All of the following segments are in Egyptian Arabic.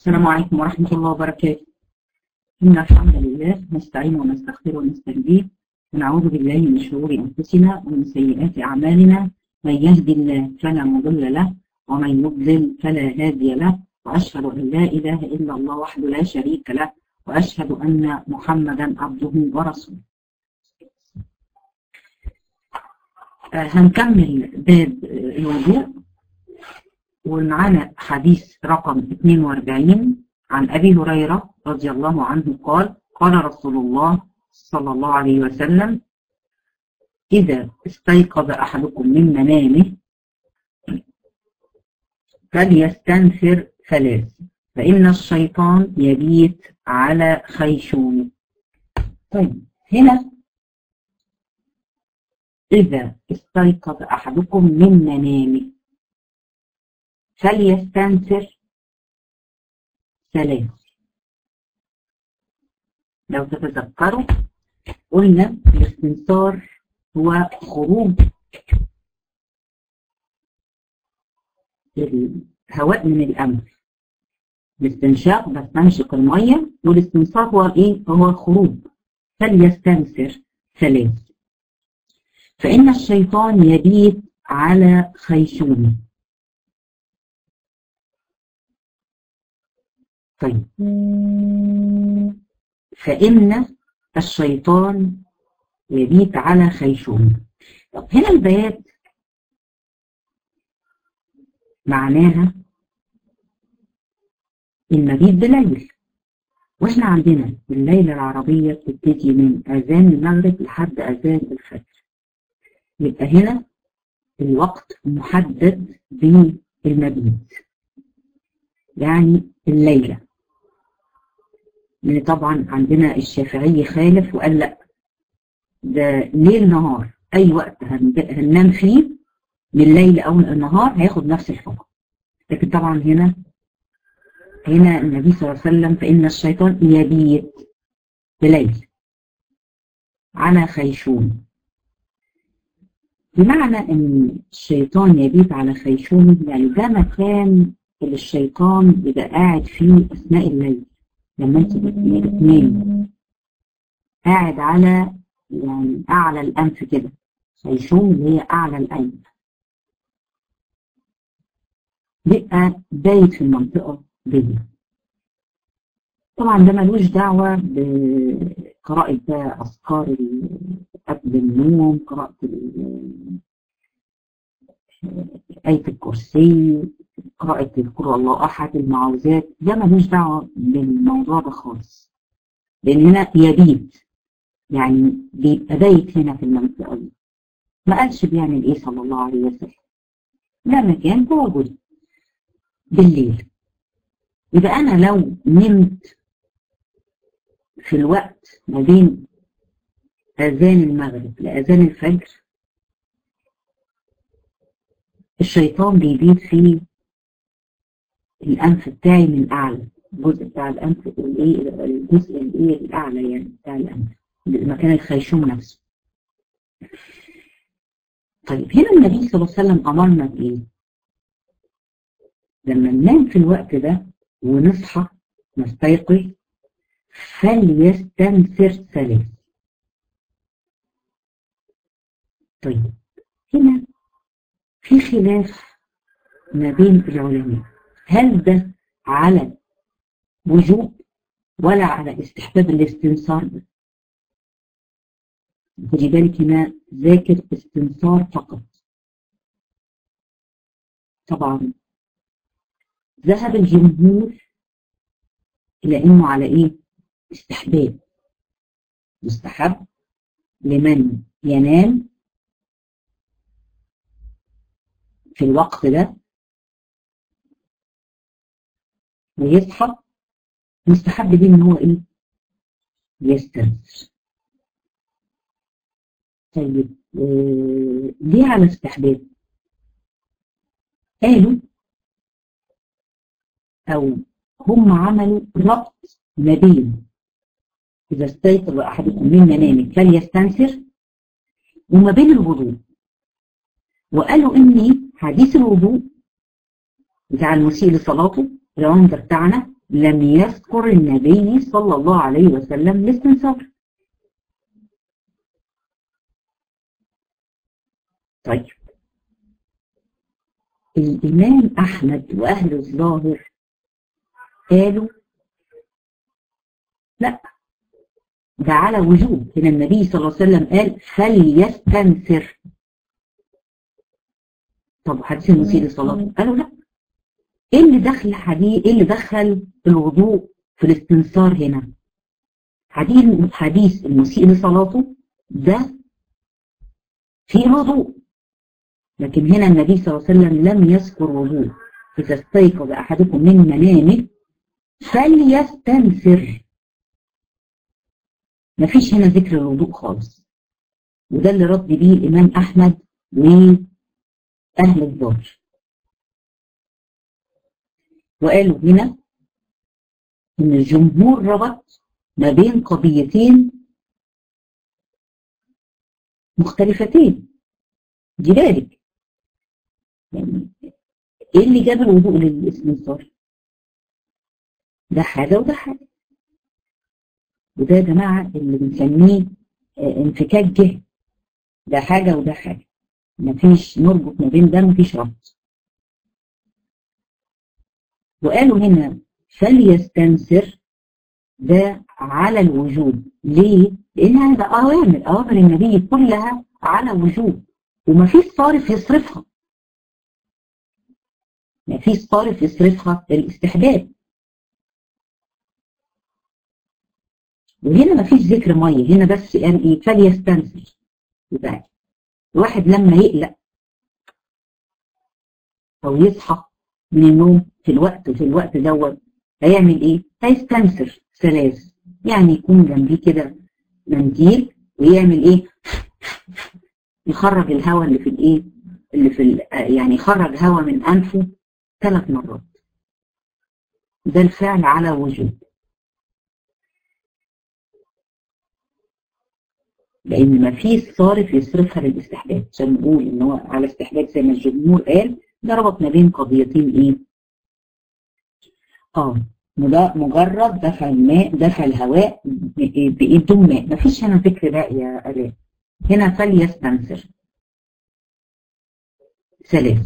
السلام عليكم ورحمة الله وبركاته إن الحمد لله نستعين ونستغفر ونستهديه ونعوذ بالله من شرور أنفسنا ومن سيئات أعمالنا من يهد الله فلا مضل له ومن يضلل فلا هادي له وأشهد أن لا إله إلا الله وحده لا شريك له وأشهد أن محمدا عبده ورسوله آه هنكمل باب الوضوء ومعانا حديث رقم 42 عن أبي هريرة رضي الله عنه قال قال رسول الله صلى الله عليه وسلم إذا استيقظ أحدكم من منامه فليستنفر ثلاث فإن الشيطان يبيت على خيشومه طيب هنا إذا استيقظ أحدكم من منامه فليستنفر ثلاث لو تتذكروا قلنا الاستنثار هو خروج الهواء من الأنف الاستنشاق بستنشق المية والاستنثار هو ايه؟ هو الخروج فليستنثر ثلاث فإن الشيطان يبيت على خيشومه طيب فإن الشيطان يبيت على خيشومه طب هنا البيات معناها المبيت بليل واحنا عندنا الليلة العربية بتبتدي من أذان المغرب لحد أذان الفجر يبقى هنا الوقت محدد بالمبيت يعني الليلة لأن طبعا عندنا الشافعي خالف وقال لا ده ليل نهار أي وقت هننام فيه من الليل أو النهار هياخد نفس الحكم لكن طبعا هنا هنا النبي صلى الله عليه وسلم فإن الشيطان يبيت بليل على خيشوم بمعنى ان الشيطان يبيت على خيشوم يعني ده مكان اللي الشيطان بيبقى قاعد فيه اثناء الليل لما انت بتنام قاعد على يعني اعلى الانف كده خيشوم اللي هي اعلى الانف بيبقى بايت في المنطقه دي طبعا ده ملوش دعوه بقراءه بقى اذكار قبل النوم قراءه آية الكرسي قراءة القرى الله أحد المعوذات ده ملوش دعوة بالموضوع ده خالص لأن هنا يبيت يعني بيبقى بايت هنا في المنطقة دي ما قالش بيعمل إيه صلى الله عليه وسلم ده مكان موجود بالليل يبقى أنا لو نمت في الوقت ما بين أذان المغرب لأذان الفجر الشيطان بيبيت في الأنف بتاعي من أعلى الجزء بتاع الأنف الإيه الجزء الإيه الأعلى يعني بتاع الأنف مكان الخيشوم نفسه طيب هنا النبي صلى الله عليه وسلم أمرنا بإيه؟ لما ننام في الوقت ده ونصحى نستيقظ فليستنثر ثلاث طيب هنا في خلاف ما بين العلماء هل ده على وجوب ولا على استحباب الاستنصار ده خدي بالك هنا ذاكر استنصار فقط طبعا ذهب الجمهور الى انه على ايه استحباب مستحب لمن ينام في الوقت ده ويصحى مستحب ليه ان هو ايه يستنزف طيب آه ليه على استحباب قالوا او هم عملوا ربط ما بين اذا استيقظ احدكم من منامه فليستنثر وما بين الوضوء وقالوا ان حديث الوضوء بتاع المسيء لصلاته العمدة بتاعنا لم يذكر النبي صلى الله عليه وسلم الاستنصار طيب الإمام أحمد وأهل الظاهر قالوا لا ده على وجوب هنا النبي صلى الله عليه وسلم قال فليستنثر طب حديث المسيء للصلاة قالوا لا ايه اللي دخل حديث ايه اللي دخل الوضوء في الاستنثار هنا حديث حديث المسيء لصلاته ده فيه وضوء لكن هنا النبي صلى الله عليه وسلم لم يذكر وضوء إذا استيقظ أحدكم من منامه فليستنثر مفيش هنا ذكر الوضوء خالص وده اللي رد بيه الإمام أحمد وأهل الظاهر وقالوا هنا إن الجمهور ربط ما بين قضيتين مختلفتين دي بالك يعني ايه اللي جاب الوضوء للاستنصار ده حاجه وده حاجه وده يا جماعه اللي بنسميه انفكاك جهد ده حاجه وده حاجه مفيش نربط ما بين ده مفيش ربط وقالوا هنا فليستنصر ده على الوجوب ليه؟ لان هذا اوامر اوامر النبي كلها على وجوب ومفيش صارف يصرفها مفيش صارف يصرفها للاستحباب وهنا مفيش ذكر ميه هنا بس قال ايه فليستنزل يبقى الواحد لما يقلق او يصحى من النوم في الوقت في الوقت دوت هيعمل ايه؟ هيستنسر ثلاث يعني يكون جنبيه كده منديل ويعمل ايه؟ يخرج الهواء اللي في الايه اللي في ال يعني يخرج هواء من انفه ثلاث مرات ده الفعل على وجوب لان ما فيش صارف يصرفها للاستحباب عشان نقول ان هو على استحباب زي ما الجمهور قال ده ربط ما بين قضيتين ايه اه مجرد دفع الماء دفع الهواء بايد ماء ما فيش هنا ذكر بقى يا الاء هنا فليستنصر ثلاث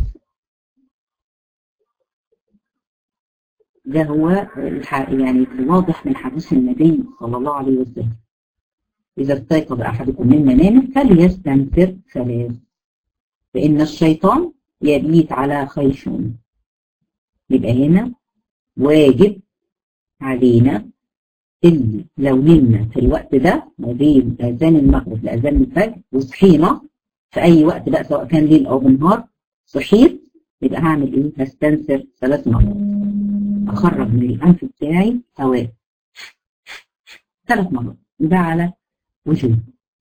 ده هو يعني الواضح من حديث النبي صلى الله عليه وسلم إذا استيقظ أحدكم من منامه فليستنثر ثلاث فإن الشيطان يبيت على خيشوم يبقى هنا واجب علينا اللي لو نمنا في الوقت ده ما بين اذان المغرب لاذان الفجر وصحينا في اي وقت بقى سواء كان ليل او بالنهار صحيت يبقى هعمل ايه؟ هستنثر ثلاث مرات اخرج من الانف بتاعي هواء ثلاث مرات ده على وجوب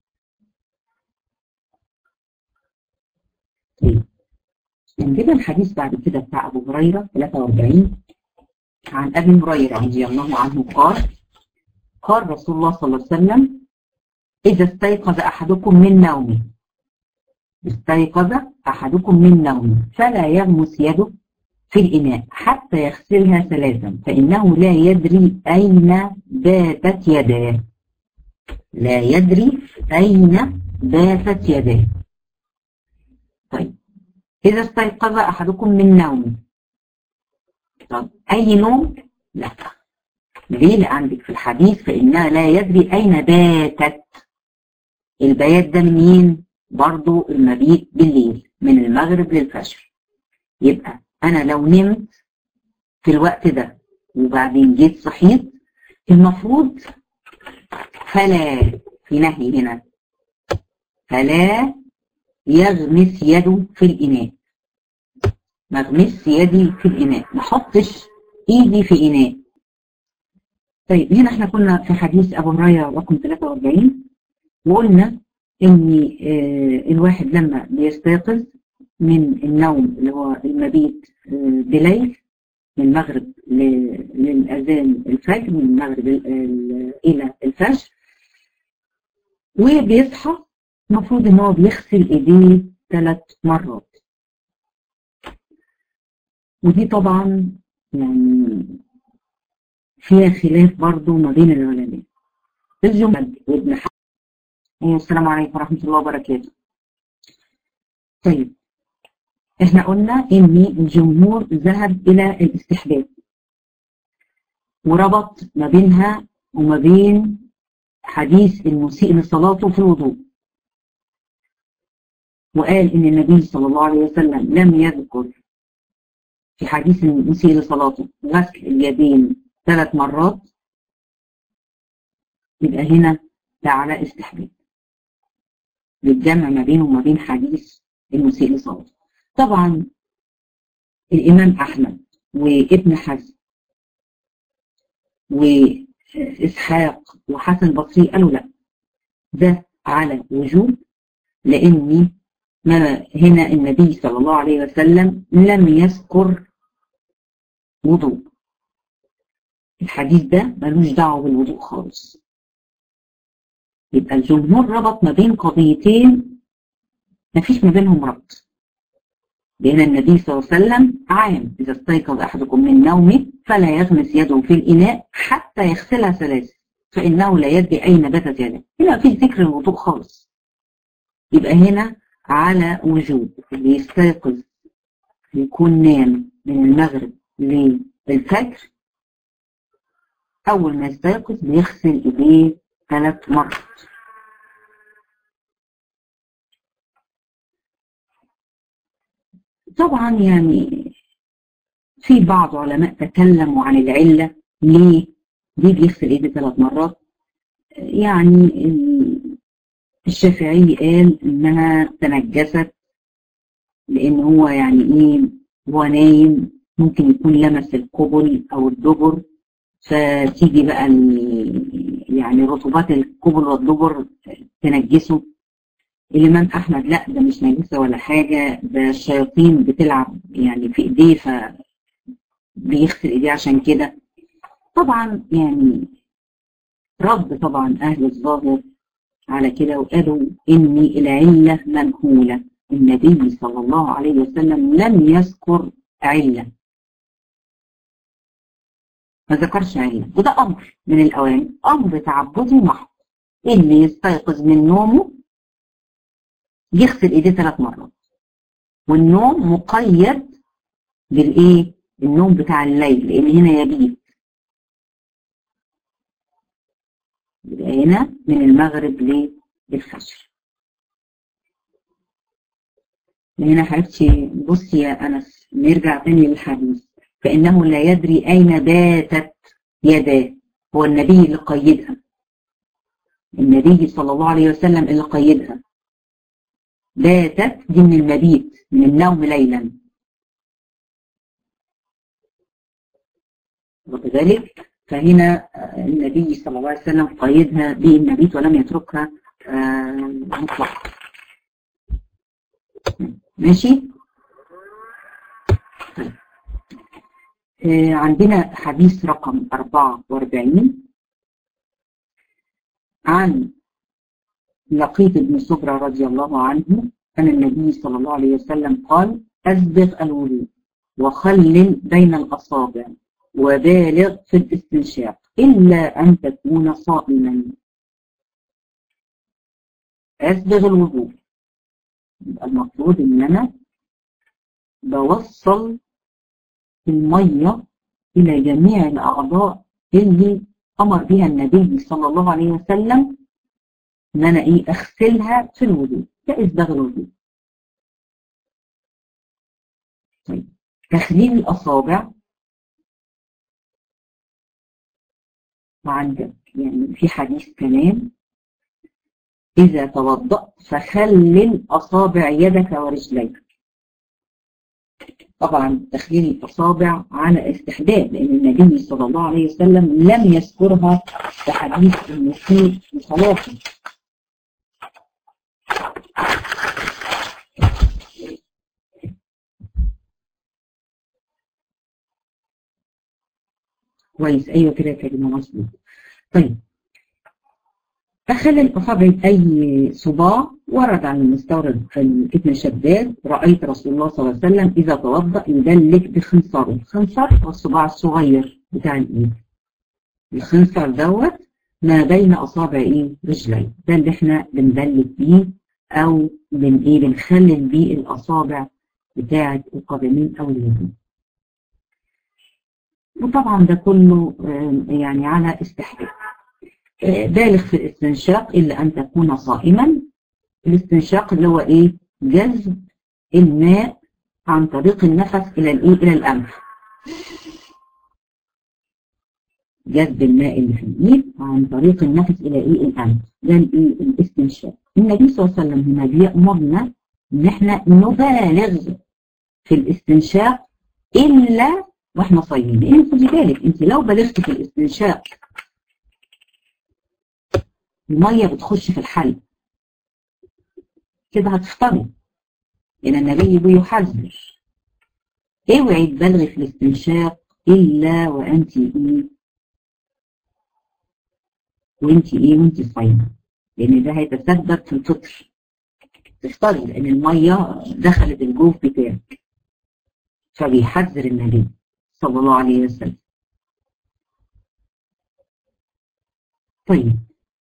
طيب عندنا الحديث بعد كده بتاع ابو هريره 43 عن ابي هريره رضي الله عنه قال قال رسول الله صلى الله عليه وسلم إذا استيقظ أحدكم من نومه استيقظ أحدكم من نومه فلا يغمس يده في الإناء حتى يغسلها ثلاثا فإنه لا يدري أين باتت يداه لا يدري أين باتت يداه طيب إذا استيقظ أحدكم من نومه طب أي نوم؟ لا ليه؟ لأن عندك في الحديث فإنها لا يدري أين باتت البيات ده منين؟ برضو المبيت بالليل من المغرب للفجر يبقى أنا لو نمت في الوقت ده وبعدين جيت صحيت المفروض فلا في نهي هنا فلا يغمس يده في الإناء ما اغمس يدي في الإناء ما احطش إيدي في إناء طيب هنا احنا كنا في حديث أبو هريرة رقم 43 وقلنا إن آه الواحد لما بيستيقظ من النوم اللي هو المبيت آه بليل من المغرب للأذان الفجر من المغرب إلى الفجر وبيصحى المفروض إن هو بيغسل إيديه ثلاث مرات ودي طبعا يعني فيها خلاف برضو ما بين العلماء الجمل وابن حزم السلام عليكم ورحمة الله وبركاته طيب احنا قلنا ان الجمهور ذهب الى الاستحباب وربط ما بينها وما بين حديث المسيء لصلاته في الوضوء وقال ان النبي صلى الله عليه وسلم لم يذكر في حديث المسيء لصلاته غسل اليدين ثلاث مرات يبقى هنا ده على استحباب بالجمع ما بينه وما بين حديث المسيء لصلاته طبعا الإمام أحمد وابن حزم وإسحاق وحسن البصري قالوا لا ده على وجوب لأن ما هنا النبي صلى الله عليه وسلم لم يذكر وضوء الحديث ده ملوش دعوه بالوضوء خالص يبقى الجمهور ربط ما بين قضيتين مفيش ما بينهم ربط لأن النبي صلى الله عليه وسلم عام إذا استيقظ أحدكم من نومه فلا يغمس يده في الإناء حتى يغسلها ثلاث فإنه لا يدري أين باتت يده هنا مفيش ذكر الوضوء خالص يبقى هنا على وجوب اللي يستيقظ يكون نام من المغرب للفجر أول ما يستيقظ بيغسل إيديه ثلاث مرات طبعا يعني في بعض علماء تكلموا عن العلة ليه ليه بيغسل ايديه ثلاث مرات يعني الشافعي قال انها تنجست لان هو يعني ايه هو نايم ممكن يكون لمس القبل او الدبر فتيجي بقى يعني رطوبات القبل والدبر تنجسه الإمام أحمد لا ده مش نجسة ولا حاجة ده الشياطين بتلعب يعني في إيديه ف بيغسل إيديه عشان كده طبعا يعني رد طبعا أهل الظاهر على كده وقالوا إن العلة منهولة النبي صلى الله عليه وسلم لم يذكر علة ما ذكرش علة وده أمر من الأوامر أمر تعبدي محض اللي يستيقظ من نومه يغسل ايديه ثلاث مرات والنوم مقيد بالايه النوم بتاع الليل لان هنا يبيت يبقى هنا من المغرب للفجر هنا حبيبتي بصي يا انس نرجع تاني للحديث فانه لا يدري اين باتت يداه هو النبي اللي قيدها النبي صلى الله عليه وسلم اللي قيدها باتت دي من المبيت من النوم ليلا وكذلك فهنا النبي صلى الله عليه وسلم قيدها بالمبيت ولم يتركها مطلقا ماشي عندنا حديث رقم 44 عن لقيط بن صبرة رضي الله عنه أن النبي صلى الله عليه وسلم قال أسبغ الوضوء وخلل بين الأصابع وبالغ في الاستنشاق إلا أن تكون صائما أسبغ الوضوء يبقى المفروض إن أنا بوصل المية إلى جميع الأعضاء اللي أمر بها النبي صلى الله عليه وسلم ان انا ايه اغسلها في الوضوء ده اسباغ الوضوء طيب تخليل الاصابع وعندك يعني في حديث كمان اذا توضأت فخلل اصابع يدك ورجليك طبعا تخليل الاصابع على استحباب لان النبي صلى الله عليه وسلم لم يذكرها في حديث المسيء لصلاته كويس ايوه كده يا كريمه مظبوط طيب أخلل أصابع أي صباع ورد عن المستورد ابن شداد رأيت رسول الله صلى الله عليه وسلم إذا توضأ يدلك بخنصره الخنصر هو الصباع الصغير بتاع الإيد الخنصر دوت ما بين اصابع ايه رجلي ده اللي احنا بنبلت بيه او بن ايه بنخلل بيه الاصابع بتاعه القدمين او اليدين وطبعا ده كله يعني على استحباب بالغ في الاستنشاق الا ان تكون صائما الاستنشاق اللي هو ايه جذب الماء عن طريق النفس الى الايه الى الانف جذب الماء اللي في الايد عن طريق النفس الى ايه الانف ده الايه الاستنشاق النبي صلى الله عليه وسلم هنا بيأمرنا ان احنا نبالغ في الاستنشاق الا واحنا صايمين لان خدي بالك انت لو بالغت في الاستنشاق الميه بتخش في الحلق كده هتفطري لان النبي بيحذر اوعي تبالغي في الاستنشاق الا وانت ايه وانت ايه وانت صايمه لان ده هيتسبب في الفطر تفطري لان الميه دخلت الجوف بتاعك فبيحذر النبي صلى الله عليه وسلم طيب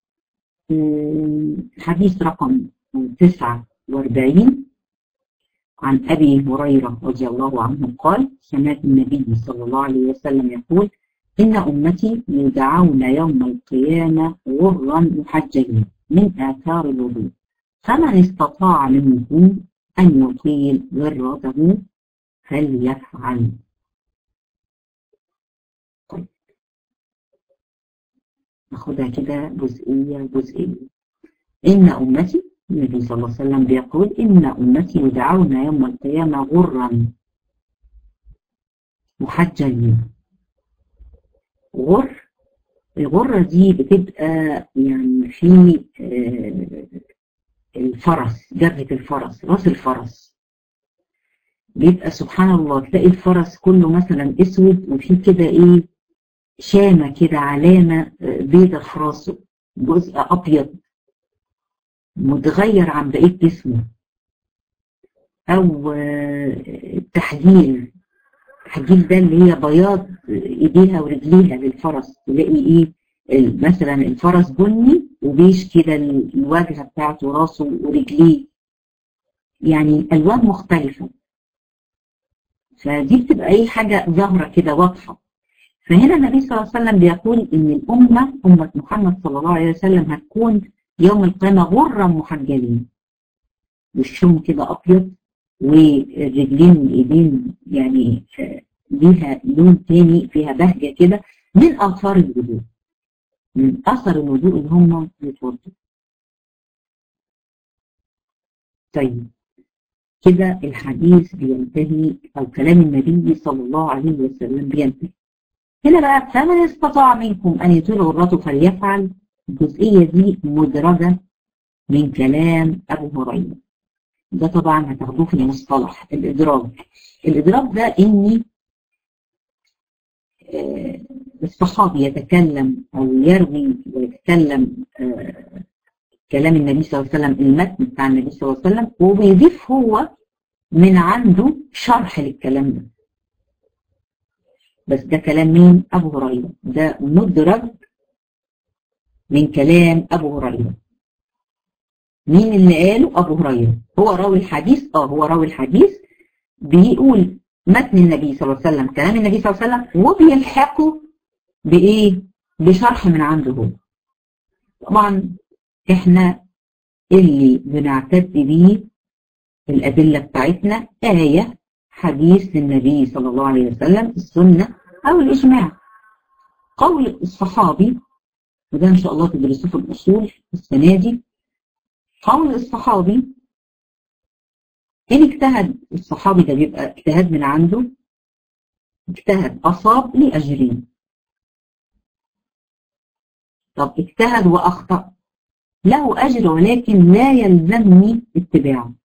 حديث رقم 49 عن أبي هريرة رضي الله عنه قال سمعت النبي صلى الله عليه وسلم يقول إن أمتي يدعون يوم القيامة غرا محجلين من آثار الوضوء فمن استطاع منكم أن يطيل غرته فليفعل طيب ناخدها كده جزئية جزئية إن أمتي النبي صلى الله عليه وسلم بيقول إن أمتي يدعون يوم القيامة غرا محجلين غر الغرة دي بتبقى يعني في الفرس جبهة الفرس راس الفرس بيبقى سبحان الله تلاقي الفرس كله مثلا اسود وفي كده ايه شامة كده علامة بيضة في راسه جزء ابيض متغير عن بقية جسمه او التحجيل التحجيل ده اللي هي بياض ايديها ورجليها للفرس تلاقي ايه مثلا الفرس بني وبيش كده الواجهه بتاعته راسه ورجليه يعني الوان مختلفه فدي بتبقى اي حاجه ظاهره كده واضحه فهنا النبي صلى الله عليه وسلم بيقول ان الامه امه محمد صلى الله عليه وسلم هتكون يوم القيامه غرا محجلين وشهم كده ابيض والرجلين والايدين يعني ليها لون تاني فيها بهجه كده من اثار الوضوء من اثر الوضوء اللي هم بيتوضوا طيب كده الحديث بينتهي او كلام النبي صلى الله عليه وسلم بينتهي هنا بقى فمن استطاع منكم ان يطيل غرته فليفعل الجزئيه دي مدرجه من كلام ابو هريره ده طبعا هتاخدوه في المصطلح الادراج الادراج ده اني آه الصحابي يتكلم او يروي ويتكلم آه كلام النبي صلى الله عليه وسلم المتن بتاع النبي صلى الله عليه وسلم وبيضيف هو من عنده شرح للكلام ده بس ده كلام مين ابو هريره ده مدرج من كلام ابو هريره مين اللي قاله ابو هريره هو راوي الحديث اه هو راوي الحديث بيقول متن النبي صلى الله عليه وسلم كلام النبي صلى الله عليه وسلم وبيلحقه بايه بشرح من عنده هو طبعا احنا اللي بنعتد بيه الادله بتاعتنا ايه حديث للنبي صلى الله عليه وسلم السنه او الاجماع قول الصحابي وده ان شاء الله تدرسوه في الاصول السنه دي قول الصحابي إن اجتهد الصحابي ده بيبقى اجتهاد من عنده اجتهد أصاب لأجرين طب اجتهد وأخطأ له أجر ولكن لا يلزمني اتباعه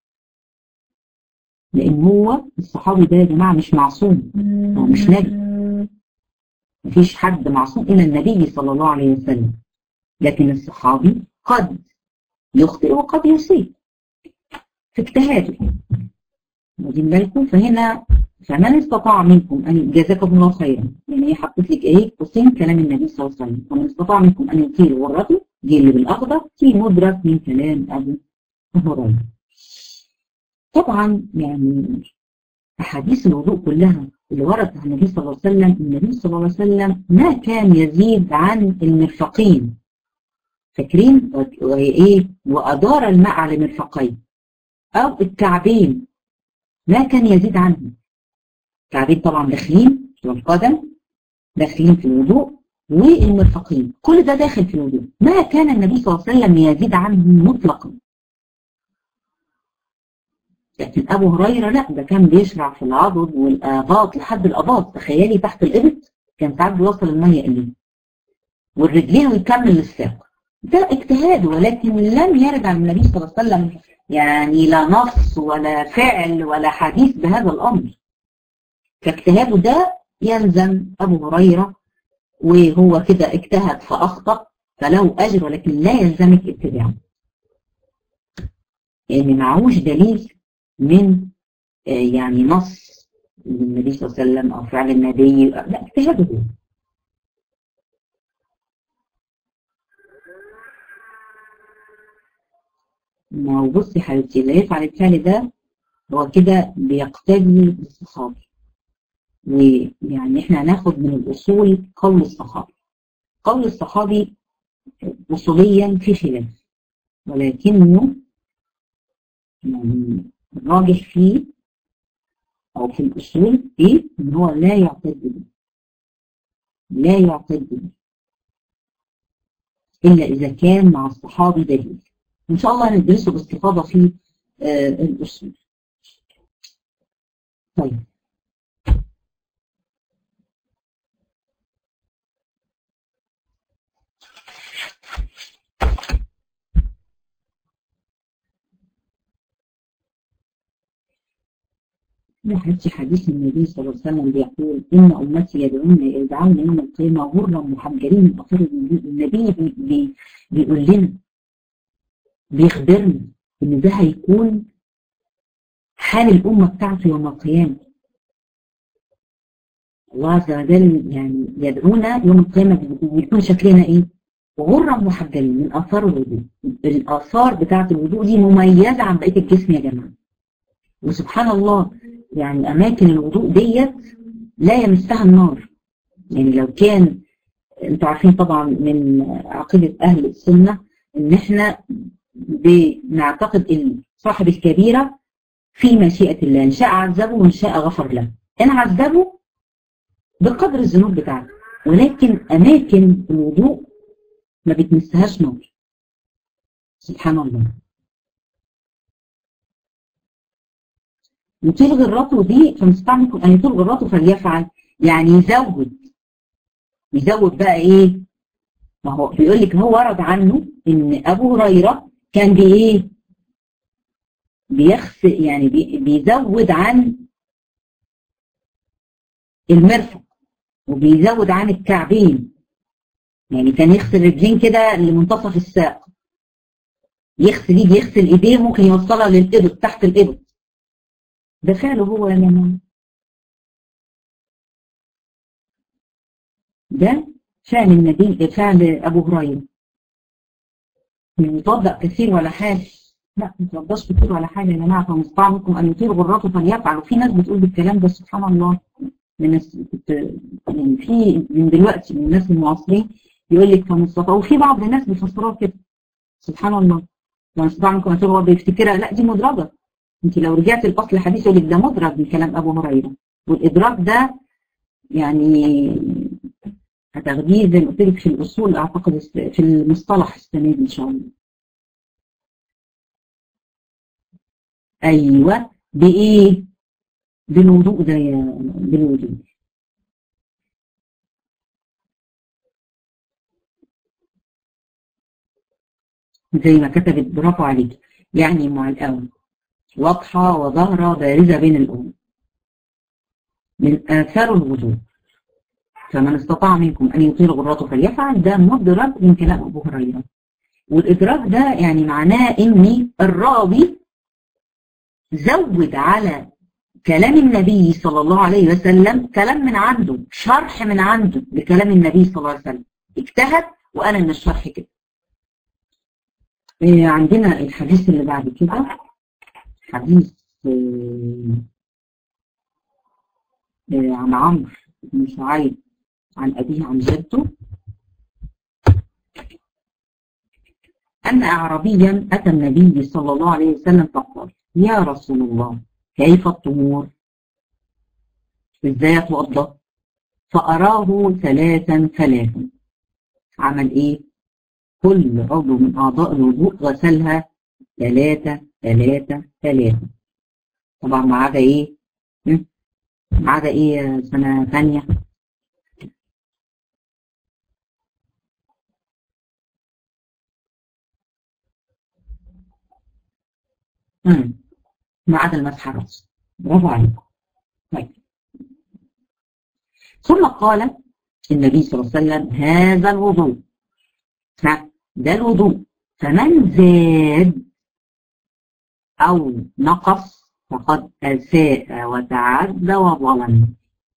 لأن هو الصحابي ده يا جماعة مش معصوم هو مش نبي مفيش حد معصوم إلا النبي صلى الله عليه وسلم لكن الصحابي قد يخطئ وقد يصيب في اجتهاده واخدين بالكم فهنا فمن استطاع منكم ان جزاكم الله خيرا يعني هي حطت لك ايه قوسين كلام النبي صلى الله عليه وسلم فمن استطاع منكم ان يطيل غرته دي اللي بالاخضر في مدرك من كلام ابو هريره طبعا يعني احاديث الوضوء كلها اللي وردت عن النبي صلى الله عليه وسلم النبي صلى الله عليه وسلم ما كان يزيد عن المرفقين فاكرين وايه وادار الماء على المرفقين او الكعبين ما كان يزيد عنهم الكعبين طبعا داخلين في القدم داخلين في الوضوء والمرفقين كل ده داخل في الوضوء ما كان النبي صلى الله عليه وسلم يزيد عنهم مطلقا لكن ابو هريره لا ده كان بيشرع في العضد والاباط لحد الاباط تخيلي تحت الابط كان ساعات بيوصل الميه اليه والرجلين ويكمل للساق ده اجتهاد ولكن لم يرد عن النبي صلى الله عليه وسلم يعني لا نص ولا فعل ولا حديث بهذا الامر فاجتهاده ده يلزم ابو هريره وهو كده اجتهد فاخطا فله اجر ولكن لا يلزمك اتباعه لان يعني معهوش دليل من يعني نص النبي صلى الله عليه وسلم او فعل النبي لا اجتهاده ما هو بصي حبيبتي اللي يفعل الفعل ده هو كده بيقتدي بالصحابي ويعني احنا هناخد من الاصول قول الصحابي قول الصحابي اصوليا في خلاف ولكنه يعني الراجح فيه او في الاصول ايه ان هو لا يعتد به لا يعتد به الا اذا كان مع الصحابي دليل ان شاء الله هندرسه باستفاضه في آه الاصول طيب حديث حديث النبي صلى الله عليه وسلم بيقول إن أمتي يدعون يدعون يوم القيامة غرا محجلين من أثر النبي بي بي بيقول لنا بيخبرنا إن ده هيكون حال الأمة بتاعته يوم القيامة الله عز وجل يعني يدعونا يوم القيامة بيكون شكلنا إيه؟ غرا محجلين من آثار الوضوء الآثار بتاعة الوضوء دي مميزة عن بقية الجسم يا جماعة وسبحان الله يعني أماكن الوضوء ديت لا يمسها النار يعني لو كان انتوا عارفين طبعا من عقيدة أهل السنة إن إحنا بنعتقد إن صاحب الكبيرة في مشيئة الله إن شاء عذبه وإن شاء غفر له إن عذبه بقدر الذنوب بتاعته ولكن أماكن الوضوء ما بتمسهاش نار سبحان الله يطيل غراته دي فمستعمل أن يطيل غراته فليفعل يعني يزود يزود بقى إيه ما هو بيقول لك هو ورد عنه إن أبو هريرة كان بإيه بيخس يعني بي بيزود عن المرفق وبيزود عن الكعبين يعني كان يغسل رجلين كده لمنتصف الساق يغسل يجي يغسل ايديه ممكن يوصلها للإبط تحت الإبط ده فعله هو يا جماعه ده فعل النبي فعل ابو هريره يطبق كثير ولا حاجه لا ما ترضاش كتير ولا حاجه يا جماعه فمستطاع منكم ان يطير غراته فليفعل وفي ناس بتقول بالكلام ده سبحان الله من الناس يعني في من دلوقتي من الناس المعاصرين يقول لك فمستطاع وفي بعض الناس بيفسروها كده سبحان الله لو استطاع منكم ان يطير غراته بيفتكرها لا دي مدرجه انت لو رجعت الاصل الحديث يقول لك ده مدرج من كلام ابو هريره والادراك ده يعني هتاخديه زي ما قلت لك في الاصول اعتقد في المصطلح السنه دي ان شاء الله ايوه بايه بالوضوء ده يا بالوضوء زي ما كتبت برافو عليك يعني مع الاول واضحة وظاهرة بارزة بين الأمم من آثار الوضوء فمن استطاع منكم أن يطيل غراته فليفعل ده مدرك من كلام أبو هريرة والإدراك ده يعني معناه إن الراوي زود على كلام النبي صلى الله عليه وسلم كلام من عنده شرح من عنده لكلام النبي صلى الله عليه وسلم اجتهد وقال من الشرح كده إيه عندنا الحديث اللي بعد كده حديث إيه إيه عن عمرو بن شعيب عن أبيه عن جده أن أعرابيا أتى النبي صلى الله عليه وسلم فقال يا رسول الله كيف الطهور ازاي اتوضا فأراه ثلاثا ثلاثا عمل ايه كل عضو من أعضاء الوضوء غسلها ثلاثة ثلاثة ثلاثة طبعا ما عدا ايه ما عدا ايه سنة ثانية ما عدا المسح الرأس برافو عليكم طيب ثم قال النبي صلى الله عليه وسلم هذا الوضوء ها ده الوضوء فمن زاد أو نقص فقد أساء وتعدى وظلم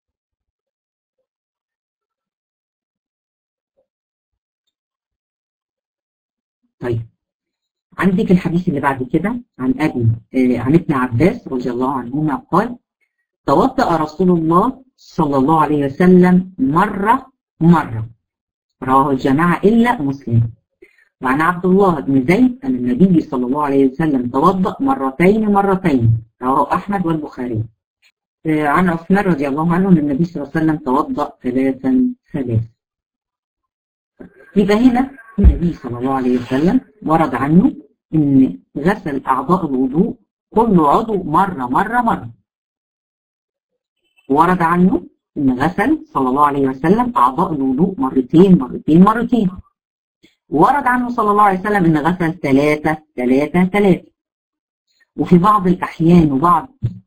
طيب عندك الحديث اللي بعد كده عن أبي آه عن ابن عباس رضي الله عنهما قال توضأ رسول الله صلى الله عليه وسلم مرة مرة رواه الجماعة إلا مسلم وعن عبد الله بن زيد أن النبي صلى الله عليه وسلم توضأ مرتين مرتين رواه أحمد والبخاري آه عن عثمان رضي الله عنه أن النبي صلى الله عليه وسلم توضأ ثلاثا ثلاثا يبقى هنا النبي صلى الله عليه وسلم ورد عنه ان غسل اعضاء الوضوء كل عضو مرة مرة مرة ورد عنه ان غسل صلى الله عليه وسلم اعضاء الوضوء مرتين مرتين مرتين ورد عنه صلى الله عليه وسلم ان غسل ثلاثة ثلاثة ثلاثة وفي بعض الاحيان وبعض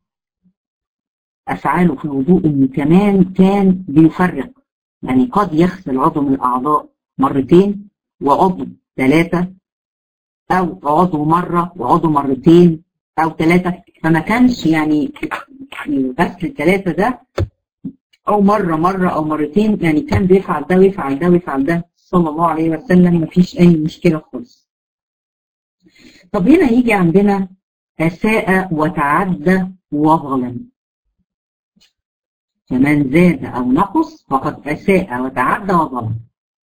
افعاله في الوضوء ان كمان كان بيفرق يعني قد يغسل عضو من الاعضاء مرتين وعضو ثلاثة أو عضو مرة وعضو مرتين أو ثلاثة فما كانش يعني غسل الثلاثة ده أو مرة مرة أو مرتين يعني كان بيفعل ده ويفعل ده ويفعل ده صلى الله عليه وسلم ما فيش أي مشكلة خالص. طب هنا يجي عندنا أساء وتعدى وظلم. فمن زاد أو نقص فقد أساء وتعدى وظلم.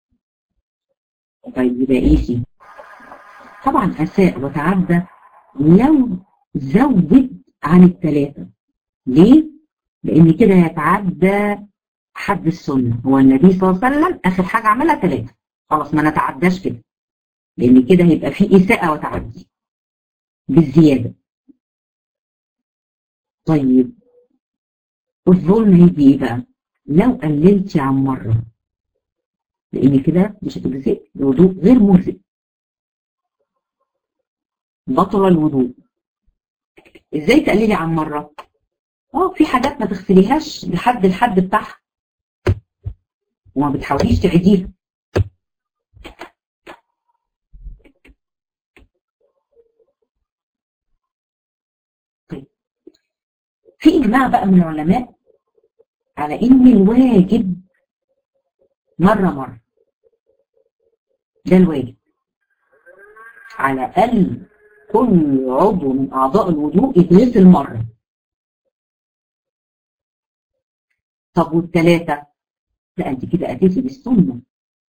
طيب يبقى ايه فيه؟ طبعا اساء وتعدى لو زود عن الثلاثه ليه؟ لان كده يتعدى حد السنه هو النبي صلى الله عليه وسلم اخر حاجه عملها ثلاثه خلاص ما نتعداش كده لان كده هيبقى في اساءه وتعدي بالزياده طيب الظلم هيجي ايه بقى؟ لو قللتي عن مره لان كده مش هتجزئ الوضوء غير مجزئ بطل الوضوء ازاي تقللي عن مره اه في حاجات ما تغسليهاش لحد الحد بتاعها وما بتحاوليش تعيديها طيب في اجماع بقى من العلماء على ان الواجب مرة مرة ده الواجب على الأقل كل عضو من أعضاء الوضوء يتغسل مرة طب والثلاثة لا أنت كده أتيتي بالسنة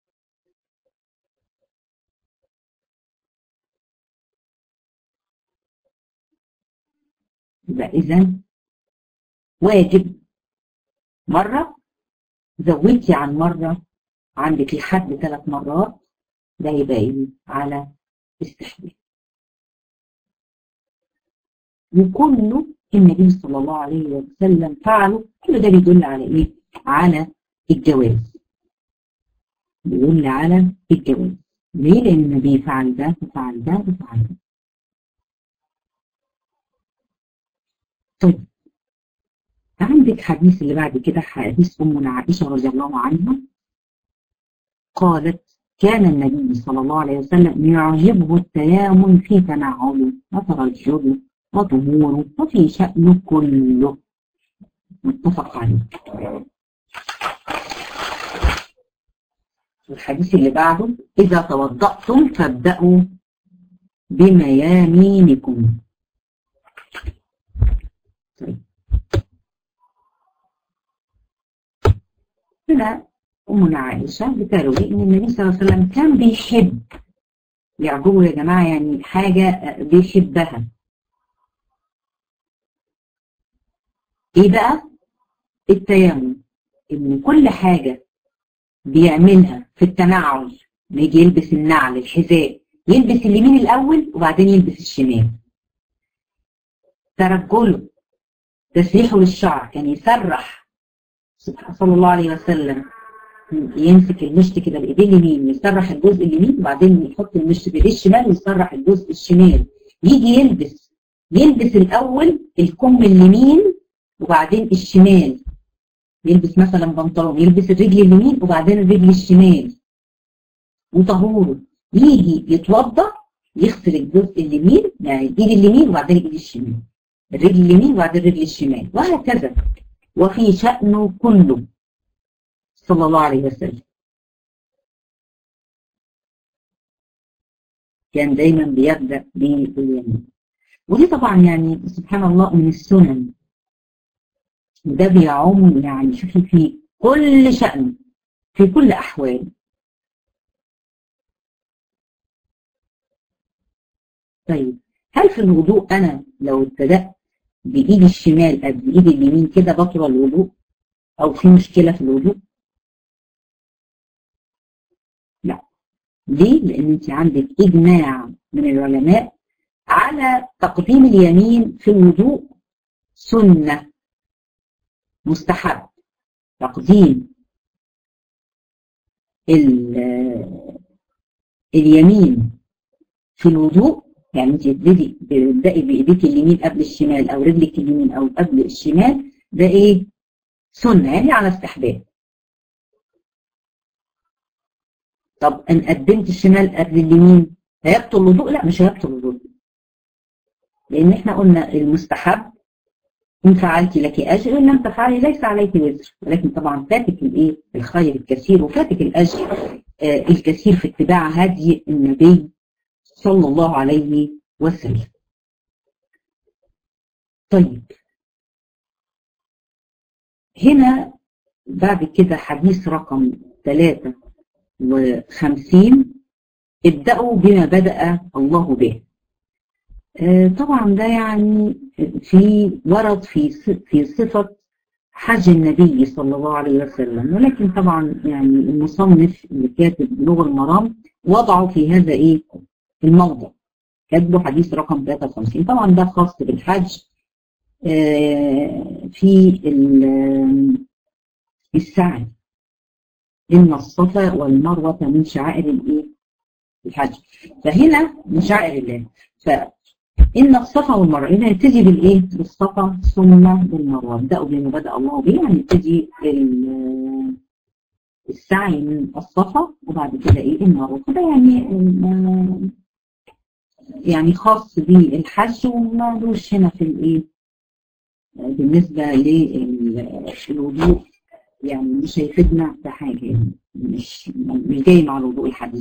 يبقى إذا واجب مرة زودتي عن مرة عندك لحد ثلاث مرات ده يبقى ايه على استحباب وكله النبي صلى الله عليه وسلم فعله كل ده بيدل على ايه على الجواز بيدل على الجواز ليه لان النبي فعل ده وفعل ده وفعل ده طيب عندك حديث اللي بعد كده حديث أمنا عائشة رضي الله عنها قالت كان النبي صلى الله عليه وسلم يعجبه التيامن في تنعله وترجله وطهوره وفي شأنه كله متفق عليه الحديث اللي بعده إذا توضأتم فابدأوا بميامينكم طيب هنا أمنا عائشة بتروي إن النبي صلى الله عليه وسلم كان بيحب يعجبه يا جماعة يعني حاجة بيحبها إيه بقى؟ التيمم إن كل حاجة بيعملها في التنعل يجي يلبس النعل الحذاء يلبس اليمين الأول وبعدين يلبس الشمال ترجله تسريحه للشعر كان يسرح صلى الله عليه وسلم يمسك المشط كده بايديه اليمين ويسرح الجزء اليمين وبعدين يحط المشط بايديه الشمال ويسرح الجزء الشمال يجي يلبس يلبس الاول الكم اليمين وبعدين الشمال يلبس مثلا بنطلون يلبس الرجل اليمين وبعدين الرجل الشمال وطهوره يجي يتوضا يغسل الجزء اليمين يعني الايد اليمين وبعدين الايد الشمال الرجل اليمين وبعدين الرجل الشمال وهكذا وفي شأنه كله صلى الله عليه وسلم كان دايما بيبدأ باليمين ودي طبعا يعني سبحان الله من السنن وده بيعم يعني شوفي في كل شأن في كل أحوال طيب هل في الوضوء أنا لو ابتدأت بإيدي الشمال قبل إيدي اليمين كده بطل الوضوء أو في مشكلة في الوضوء؟ لا ليه؟ لأن أنت عندك إجماع من العلماء على تقديم اليمين في الوضوء سنة مستحب تقديم اليمين في الوضوء يعني انت تبدي تبدأي بايديك اليمين قبل الشمال او رجلك اليمين او قبل الشمال ده ايه سنة يعني على استحباب طب ان قدمت الشمال قبل اليمين هيبطل الوضوء لا مش هيبطل الوضوء لان احنا قلنا المستحب ان فعلت لك اجر ان لم تفعلي ليس عليك وزر ولكن طبعا فاتك الايه الخير الكثير وفاتك الاجر آه الكثير في اتباع هدي النبي صلى الله عليه وسلم طيب هنا بعد كده حديث رقم 53 ابدأوا بما بدأ الله به آه طبعا ده يعني في ورد في في صفة حج النبي صلى الله عليه وسلم ولكن طبعا يعني المصنف اللي كاتب بلوغ المرام وضعه في هذا ايه الموضع كاتبه حديث رقم 53 طبعا ده خاص بالحج آه في السعي إن الصفا والمروة من شعائر الإيه؟ الحج فهنا من شعائر الله فإن الصفا والمروة هنا يبتدي بالإيه؟ بالصفا ثم بالمروة ابدأوا بما بدأ الله به يعني يبتدي السعي من الصفا وبعد كده إيه؟ المروة فده يعني يعني خاص بالحج ومالوش هنا في الإيه؟ بالنسبة للوضوء يعني مش هيفيدنا في حاجة يعني مش مش جاي مع الوضوء الحديث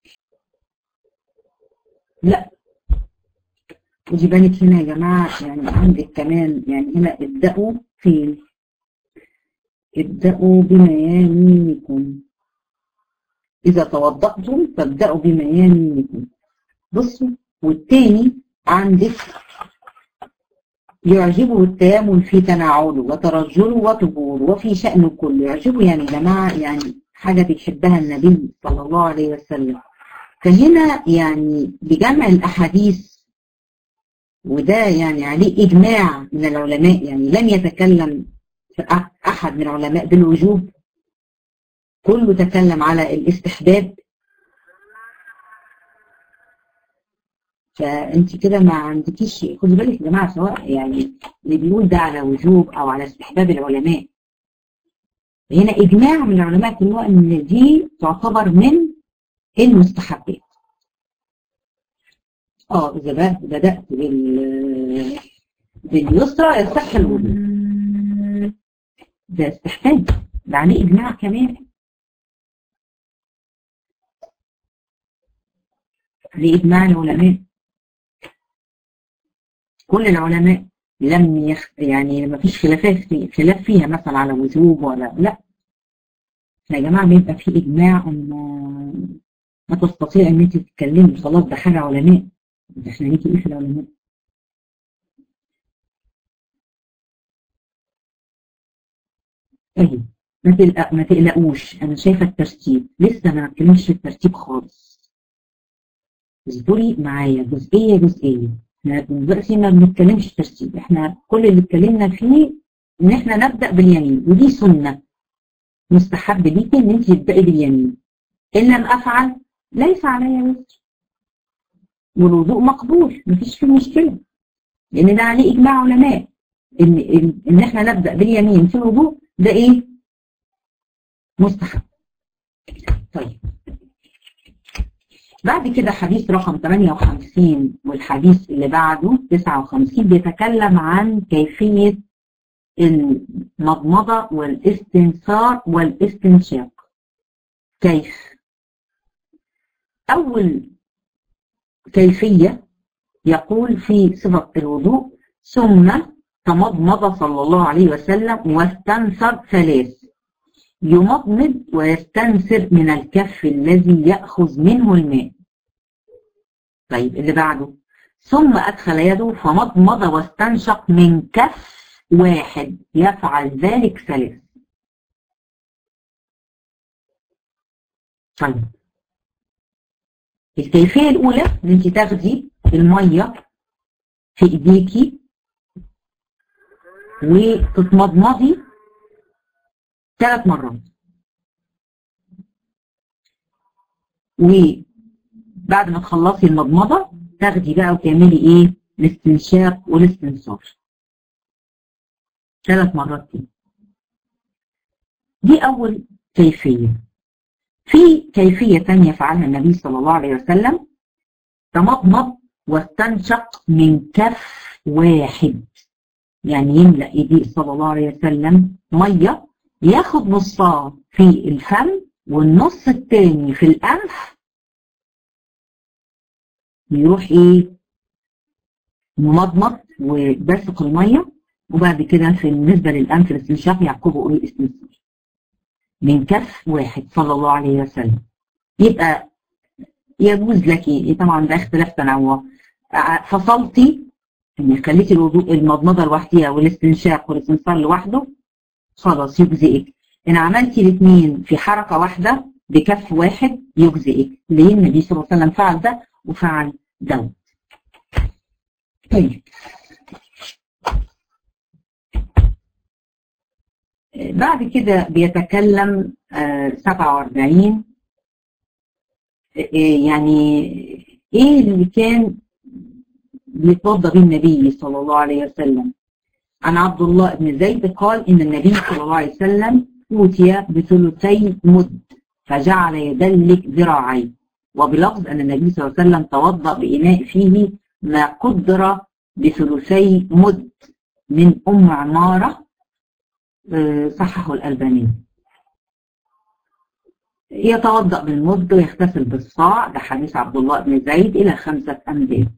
لا ودي بالك هنا يا جماعة يعني عندك كمان يعني هنا ابدأوا في ابدأوا بميامينكم إذا توضأتم فابدأوا بميامينكم بصوا والتاني عندك يعجبه التيامن في تناوله وترجله وطهوره وفي شأنه كله يعجبه يعني يا جماعة يعني حاجة بيحبها النبي صلى الله عليه وسلم فهنا يعني بجمع الأحاديث وده يعني عليه إجماع من العلماء يعني لم يتكلم أحد من العلماء بالوجوب كله تكلم على الاستحباب فانت كده ما عندكيش خدي بالك يا جماعه سواء يعني اللي بيقول ده على وجوب او على استحباب العلماء هنا اجماع من العلماء كلهم ان دي تعتبر من المستحبات اه اذا بدات بال باليسرى يصح الوضوء ده استحسان ده عليه إجماع كمان عليه إجماع العلماء كل العلماء لم يخ... يعني ما فيش خلافات في... خلاف فيها مثلا على وجوب ولا لا يا جماعة بيبقى في إجماع إن ما تستطيع إن أنت تتكلمي خلاص ده حاجة علماء إحنا ليكي إيه في العلماء طيب ما تقلق ما تقلقوش أنا شايفة الترتيب لسه ما اتكلمش في الترتيب خالص اصبري معايا جزئية جزئية احنا دلوقتي ما بنتكلمش ترتيب احنا كل اللي اتكلمنا فيه ان احنا نبدأ باليمين ودي سنة مستحب ليكي ان انت تبدأي باليمين ان لم افعل ليس علي وزر والوضوء مقبول مفيش فيه مشكلة لان ده عليه اجماع علماء ان ان احنا نبدأ باليمين في الوضوء ده ايه مستحب طيب بعد كده حديث رقم 58 والحديث اللي بعده 59 بيتكلم عن كيفية المضمضة والاستنثار والاستنشاق كيف أول كيفية يقول في صفة الوضوء ثم تمضمض صلى الله عليه وسلم واستنثر ثلاث يمضمض ويستنثر من الكف الذي يأخذ منه الماء طيب اللي بعده ثم أدخل يده فمضمض واستنشق من كف واحد يفعل ذلك ثلاث طيب الكيفية الأولى إن أنت تاخدي المية في إيديكي وتتمضمضي ثلاث مرات وبعد ما تخلصي المضمضة تاخدي بقى وتعملي ايه الاستنشاق والاستنثار ثلاث مرات دي دي أول كيفية في كيفية ثانية فعلها النبي صلى الله عليه وسلم تمضمض واستنشق من كف واحد يعني يملأ ايديه صلى الله عليه وسلم مية ياخد نصها في الفم والنص التاني في الأنف يروح ايه ممضمض وباسق المية وبعد كده في بالنسبة للأنف الاستنشاق يعقبه ايه استنشاق من كف واحد صلى الله عليه وسلم يبقى يجوز لك طبعا ده اختلاف تنوع فصلتي ان خليتي الوضوء المضمضه لوحدها والاستنشاق والاستنثار لوحده خلاص يجزئك ان عملتي الاثنين في حركه واحده بكف واحد يجزئك ليه النبي صلى الله عليه وسلم فعل ده وفعل ده طيب بعد كده بيتكلم آه 47 يعني ايه اللي كان بيتوضا به النبي صلى الله عليه وسلم عن عبد الله بن زيد قال ان النبي صلى الله عليه وسلم اوتي بثلثي مد فجعل يدلك ذراعيه وبلفظ ان النبي صلى الله عليه وسلم توضا باناء فيه ما قدر بثلثي مد من ام عماره صححه الالباني يتوضا بالمد ويغتسل بالصاع ده حديث عبد الله بن زيد الى خمسه امداد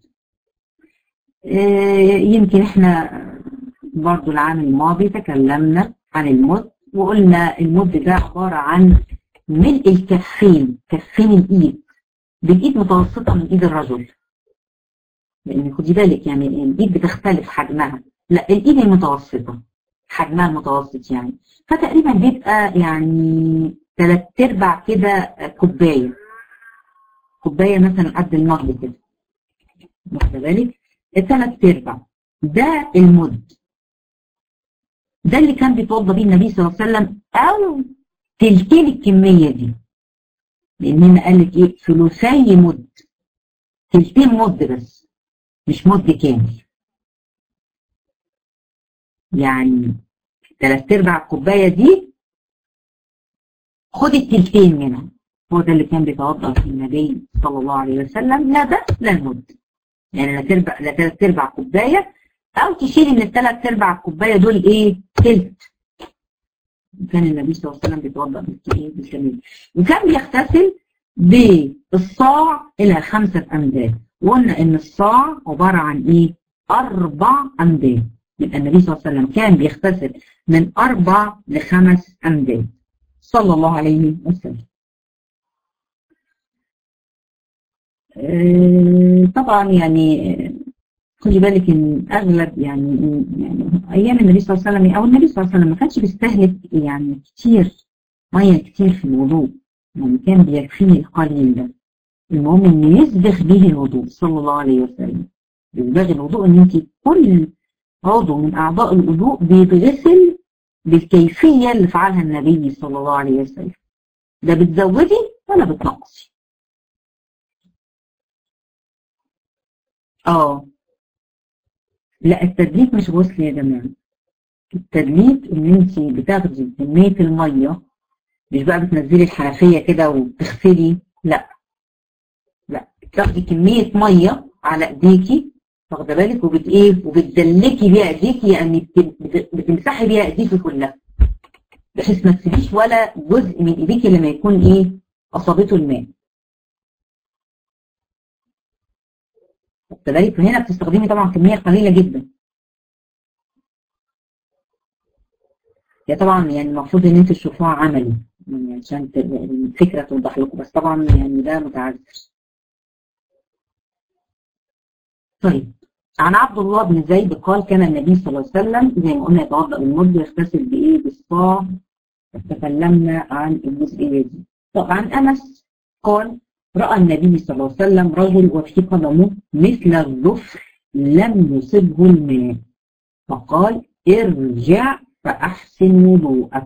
يمكن احنا برضو العام الماضي تكلمنا عن المد وقلنا المد ده عبارة عن ملء الكفين كفين الايد بالايد متوسطة من ايد الرجل لان خدي بالك يعني الايد بتختلف حجمها لا الايد المتوسطة حجمها المتوسط يعني فتقريبا بيبقى يعني ثلاث ارباع كده كوباية كوباية مثلا قد المغرب كده واخده بالك ثلاث ارباع ده المد ده اللي كان بيتوضى بيه النبي صلى الله عليه وسلم او تلتين الكميه دي لان هنا قال لك ايه ثلثي مد تلتين مد بس مش مد كامل يعني ثلاث ارباع الكوبايه دي خد التلتين منها هو ده اللي كان بيتوضا فيه النبي صلى الله عليه وسلم لا ده لا المد يعني لا تربع لا ثلاث ارباع كوبايه او تشيلي من الثلاث ارباع الكوبايه دول ايه تلت كان النبي صلى الله عليه وسلم بيتوضا بالكمية وكان بيغتسل بالصاع الى خمسه امداد وقلنا ان الصاع عباره عن ايه؟ اربع امداد يبقى النبي صلى الله عليه وسلم كان بيغتسل من اربع لخمس امداد صلى الله عليه وسلم طبعا يعني خدي بالك ان اغلب يعني يعني ايام النبي صلى الله عليه وسلم او النبي صلى الله عليه وسلم ما كانش بيستهلك يعني كتير ميه كتير في الوضوء يعني كان بيكفيه القليل ده المهم ان يسبغ به الوضوء صلى الله عليه وسلم يسبغ الوضوء ان انت كل عضو من اعضاء الوضوء بيتغسل بالكيفيه اللي فعلها النبي صلى الله عليه وسلم لا بتزودي ولا بتنقصي اه لا التدليك مش غسل يا جماعه التدليك ان انت بتاخدي كميه الميه مش بقى بتنزلي الحنفيه كده وبتغسلي لا لا بتاخدي كميه ميه على ايديكي واخده بالك وبت ايه وبتدلكي بيها ايديكي يعني بتمسحي بيها ايديكي كلها بحيث ما تسيبيش ولا جزء من ايديكي لما يكون ايه اصابته الماء واخده بالك وهنا بتستخدمي طبعا كميه قليله جدا هي طبعا يعني المفروض ان انتوا تشوفوها عملي يعني عشان الفكره توضح لكم بس طبعا يعني ده متعذر طيب عن عبد الله بن زيد قال كان النبي صلى الله عليه وسلم زي ما قلنا يتوضا بالمد ويغتسل بايه بالصاع تكلمنا عن الجزئيه دي طب عن انس قال راى النبي صلى الله عليه وسلم رجل وفي قدمه مثل الظفر لم يصبه الماء فقال ارجع فاحسن وضوءك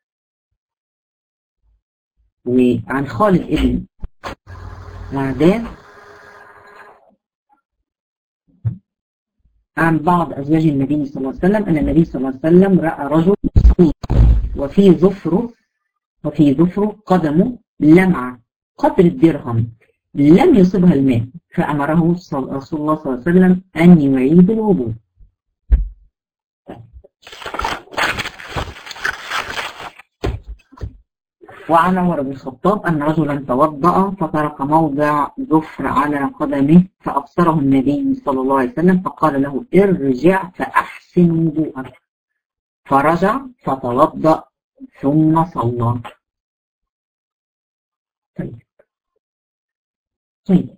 وعن خالد ابن معدان عن بعض أزواج النبي صلى الله عليه وسلم أن النبي صلى الله عليه وسلم رأى رجل وفي ظفره وفي ظفره قدمه لمعة قدر الدرهم لم يصبها الماء فأمره رسول الله صلى الله عليه وسلم أن يعيد الوضوء وعن عمر بن الخطاب أن رجلا توضأ فترك موضع ظفر على قدمه فأبصره النبي صلى الله عليه وسلم فقال له ارجع فأحسن وضوءك فرجع فتوضأ ثم صلى طيب طيب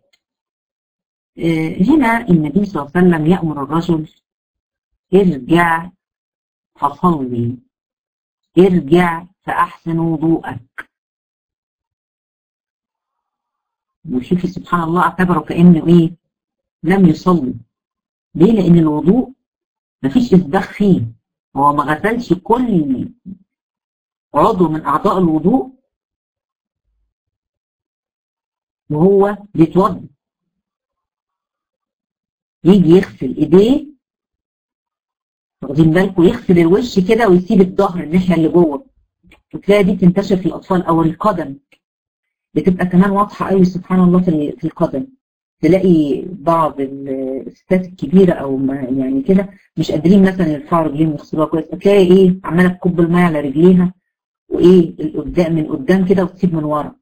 هنا النبي صلى الله عليه وسلم يأمر الرجل ارجع فصلي ارجع فأحسن وضوءك وشوفي سبحان الله اعتبره كأنه ايه لم يصلي ليه لأن الوضوء مفيش إسباغ فيه هو ما غسلش كل عضو من أعضاء الوضوء وهو بيتوضا يجي يغسل ايديه واخدين بالكم يغسل الوش كده ويسيب الظهر الناحيه اللي جوه وتلاقي دي بتنتشر في الاطفال او القدم بتبقى كمان واضحه قوي سبحان الله في القدم تلاقي بعض الستات الكبيره او ما يعني كده مش قادرين مثلا يرفعوا رجليهم ويغسلوها كويس تلاقي ايه عماله تكب الميه على رجليها وايه القدام من قدام كده وتسيب من ورا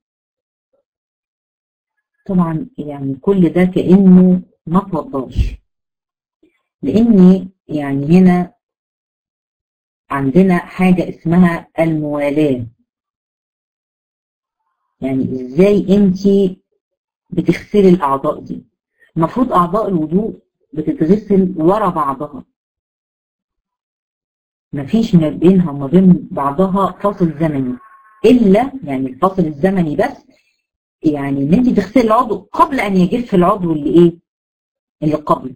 طبعا يعني كل ده كانه ما توضاش لان يعني هنا عندنا حاجة اسمها الموالاة يعني ازاي انت بتغسلي الاعضاء دي المفروض اعضاء الوضوء بتتغسل ورا بعضها مفيش ما بينها وما بين بعضها فاصل زمني الا يعني الفاصل الزمني بس يعني ان انت تغسلي العضو قبل ان يجف العضو اللي ايه اللي قبله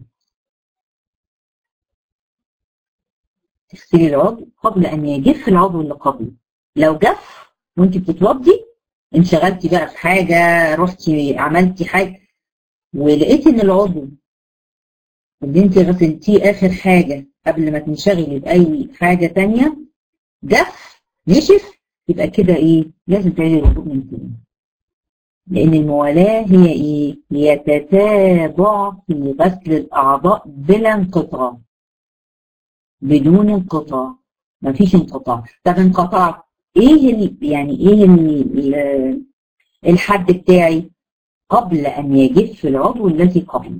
تغسلي العضو قبل ان يجف العضو اللي قبله لو جف وانت بتتوضي انشغلتي بقى في حاجه رحتي عملتي حاجه ولقيتي ان العضو اللي انت غسلتيه اخر حاجه قبل ما تنشغلي باي حاجه تانية جف نشف يبقى كده ايه لازم تعيدي الوضوء من تاني لان الموالاه هي ايه هي تتابع في غسل الاعضاء بلا انقطاع بدون انقطاع مفيش انقطاع طب انقطعت ايه ال... يعني ايه ال... الحد بتاعي قبل ان يجف العضو الذي قبله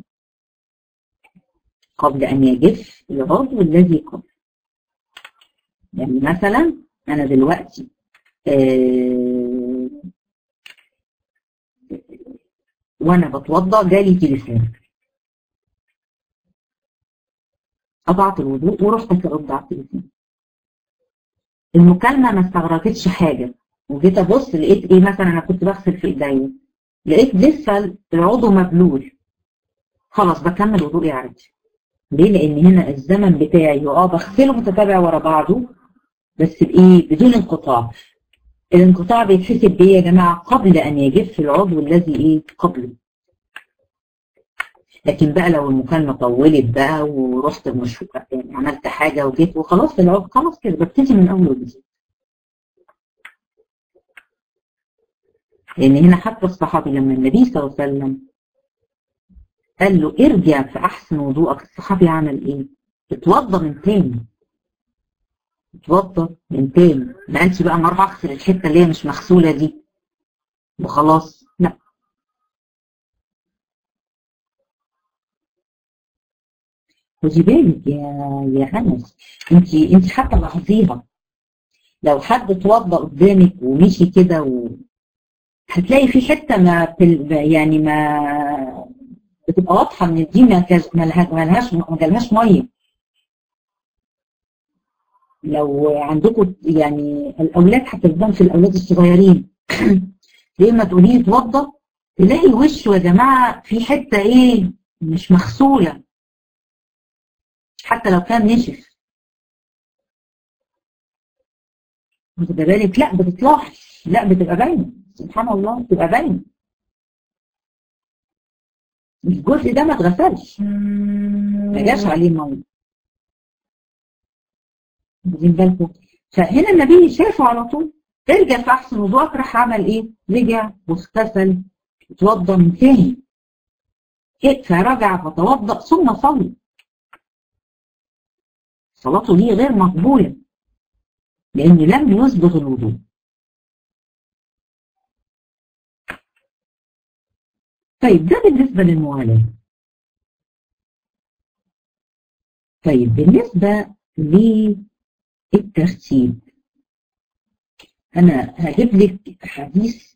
قبل ان يجف العضو الذي قبله يعني مثلا انا دلوقتي آه وانا بتوضا جالي تليفون قطعت الوضوء ورحت ارد على التليفون المكالمه ما استغرقتش حاجه وجيت ابص لقيت ايه مثلا انا كنت بغسل في ايديا لقيت لسه العضو مبلول خلاص بكمل وضوئي عادي ليه لان هنا الزمن بتاعي اه بغسله متتابع ورا بعضه بس بايه بدون انقطاع الانقطاع بيتحسب بايه يا جماعه قبل ان يجف العضو الذي ايه قبله لكن بقى لو المكالمه طولت بقى ورحت مش يعني عملت حاجه وجيت وخلاص العضو خلاص كده ببتدي من اول وجديد لان هنا حتى الصحابي لما النبي صلى الله عليه وسلم قال له ارجع في احسن وضوءك الصحابي عمل ايه؟ اتوضى من تاني اتوضى من تاني ما قالش بقى ما اروح اغسل الحته اللي هي مش مغسوله دي وخلاص لا خدي بالك يا يا انس انت انت حتى لاحظيها لو حد اتوضى قدامك ومشي كده و... هتلاقي في حته ما في يعني ما بتبقى واضحه ان دي ما لهاش ما جالهاش ميه لو عندكم يعني الاولاد هتبان في الاولاد الصغيرين ليه ما تقوليه اتوضى تلاقي وشه يا جماعه في حته ايه مش مغسوله حتى لو كان نشف واخد بالك لا بتتلاحظ لا بتبقى باينه سبحان الله بتبقى باينه الجزء ده ما اتغسلش ما جاش عليه ميه واخدين بالكم فهنا النبي شافه على طول ارجع في احسن وضوءك راح عمل ايه؟ رجع واغتسل اتوضى من تاني فرجع فتوضا ثم صلي صلاته دي غير مقبوله لان لم يسبغ الوضوء طيب ده بالنسبه للموالاه طيب بالنسبه للترتيب انا هجيب لك حديث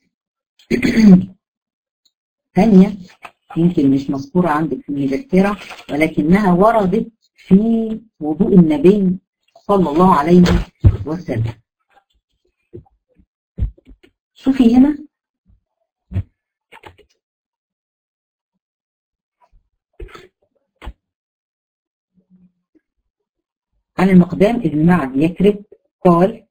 ثانيه يمكن مش مذكوره عندك في المذكره ولكنها وردت في وضوء النبي صلى الله عليه وسلم شوفي هنا عن المقدام ابن معد يكرب قال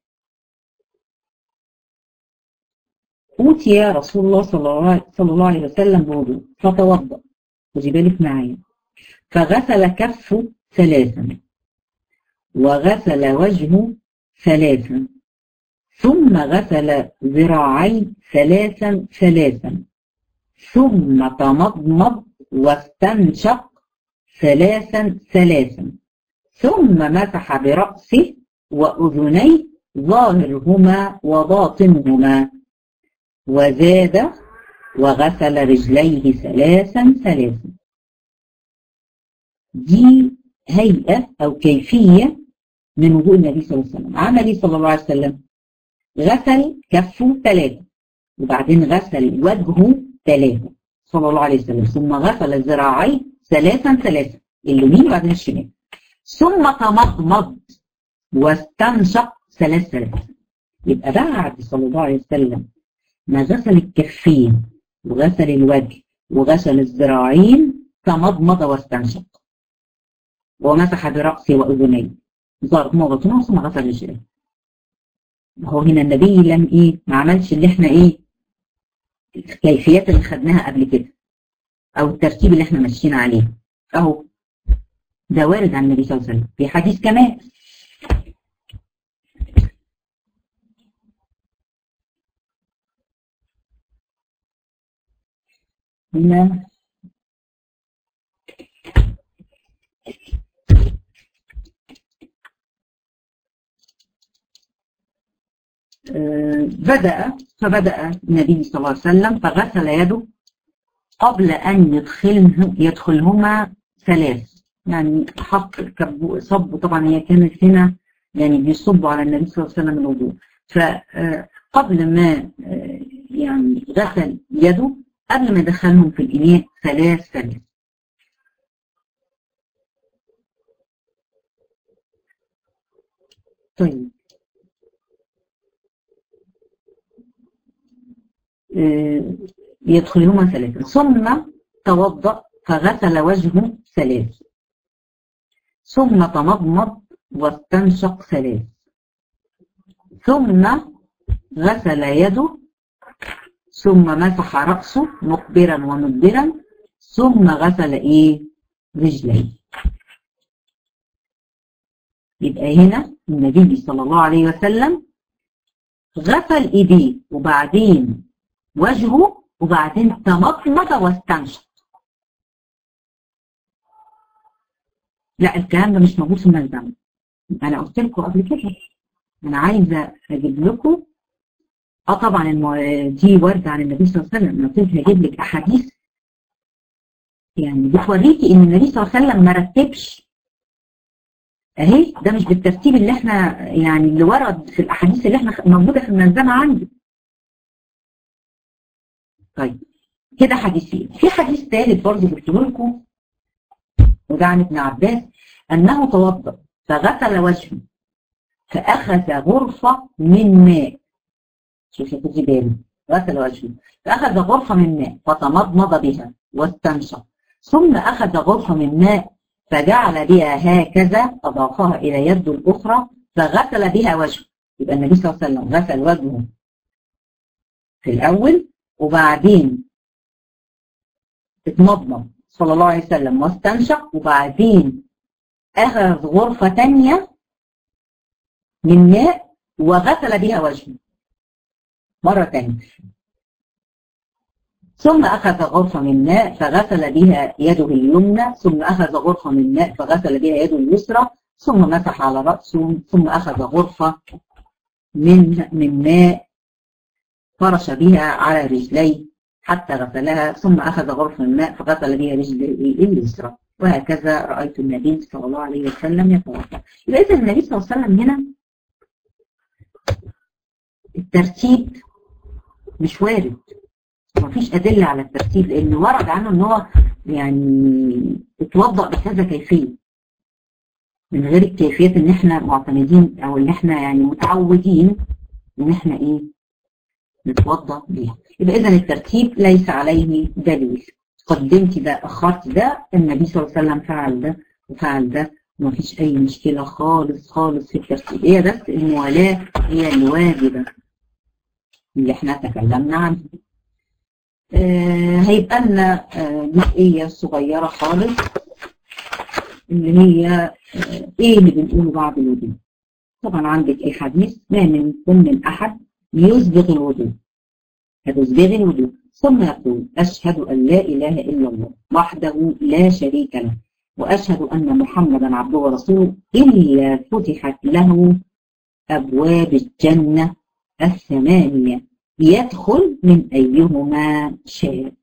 أوتي رسول الله صلى الله عليه وسلم بوضوء فتوضأ خدي بالك معايا فغسل كفه ثلاثا وغسل وجهه ثلاثا ثم غسل ذراعي ثلاثا ثلاثا ثم تمضمض واستنشق ثلاثا ثلاثا ثم مسح برأسه وأذنيه ظاهرهما وباطنهما وزاد وغسل رجليه ثلاثا ثلاثا دي هيئة أو كيفية من وضوء النبي صلى الله عليه وسلم عمل صلى الله عليه وسلم غسل كفه ثلاثة وبعدين غسل وجهه ثلاثة صلى الله عليه وسلم ثم غسل ذراعيه ثلاثا ثلاثا اليمين وبعدين الشمال ثم تمضمض واستنشق ثلاث ثلاث يبقى بعد صلى الله عليه وسلم ما غسل الكفين وغسل الوجه وغسل الذراعين تمضمض واستنشق ومسح برأسه وأذنيه ظهرت بطنه ثم غسل رجليه هو هنا النبي لم ايه ما عملش اللي احنا ايه الكيفيات اللي خدناها قبل كده او الترتيب اللي احنا ماشيين عليه اهو ده وارد عن النبي صلى الله عليه وسلم في حديث كمان هنا بدأ فبدأ النبي صلى الله عليه وسلم فغسل يده قبل أن يدخله يدخلهما ثلاث يعني حط صب طبعا هي كانت هنا يعني بيصبوا على النبي صلى الله عليه وسلم الوضوء فقبل ما يعني غسل يده قبل ما يدخلهم في الإناء ثلاث ثلاث طيب يدخلهما ثلاثة ثم توضأ فغسل وجهه ثلاث ثم تمضمض واستنشق ثلاث ثم غسل يده ثم مسح رأسه مقبرا ومدبرا ثم غسل ايه رجليه يبقى هنا النبي صلى الله عليه وسلم غسل ايديه وبعدين وجهه وبعدين تمضمض واستنشق لا الكلام ده مش موجود في الملزمه انا قلت لكم قبل كده انا عايزه اجيب لكم اه طبعا المو... دي ورده عن النبي صلى الله عليه وسلم انا قلت هجيب لك احاديث يعني بتوريكي ان النبي صلى الله عليه وسلم ما رتبش اهي ده مش بالترتيب اللي احنا يعني اللي ورد في الاحاديث اللي احنا موجوده في الملزمه عندي طيب كده حديثين في حديث ثالث برضه جبته لكم وده عن ابن عباس انه توضا فغسل وجهه فاخذ غرفه من ماء شوفي خدي بالك غسل وجهه فاخذ غرفه من ماء فتمضمض بها واستنشق ثم اخذ غرفه من ماء فجعل بها هكذا اضافها الى يده الاخرى فغسل بها وجهه يبقى النبي صلى الله عليه وسلم غسل وجهه في الاول وبعدين اتمضمض صلى الله عليه وسلم واستنشق وبعدين اخذ غرفه ثانيه من ماء وغسل بها وجهه مرة ثانية ثم أخذ غرفة من ماء فغسل بها يده اليمنى ثم أخذ غرفة من ماء فغسل بها يده اليسرى ثم مسح على رأسه ثم أخذ غرفة من من ماء فرش بها على رجليه حتى غسلها ثم أخذ غرفة من ماء فغسل بها رجليه اليسرى وهكذا رأيت النبي صلى الله عليه وسلم يتوضأ يبقى إذا النبي صلى الله عليه وسلم هنا الترتيب مش وارد مفيش أدلة على الترتيب لأن ورد عنه إن هو يعني اتوضأ بكذا كيفية من غير الكيفيات إن إحنا معتمدين أو إن إحنا يعني متعودين إن إحنا إيه نتوضأ بيها يبقى إذا الترتيب ليس عليه دليل قدمت ده أخرت ده النبي صلى الله عليه وسلم فعل ده وفعل ده ومفيش أي مشكلة خالص خالص في الترتيب هي بس الموالاة هي الواجبة اللي احنا تكلمنا عنها آه هيبقى لنا آه جزئية صغيرة خالص اللي هي آه ايه اللي بنقوله بعد الوضوء طبعا عندك ايه حديث ما منكم من احد يسبغ الوضوء هتسبغ الوضوء ثم يقول اشهد ان لا اله الا الله وحده لا شريك له واشهد ان محمدا عبده ورسوله الا فتحت له ابواب الجنه الثمانية يدخل من أيهما شاء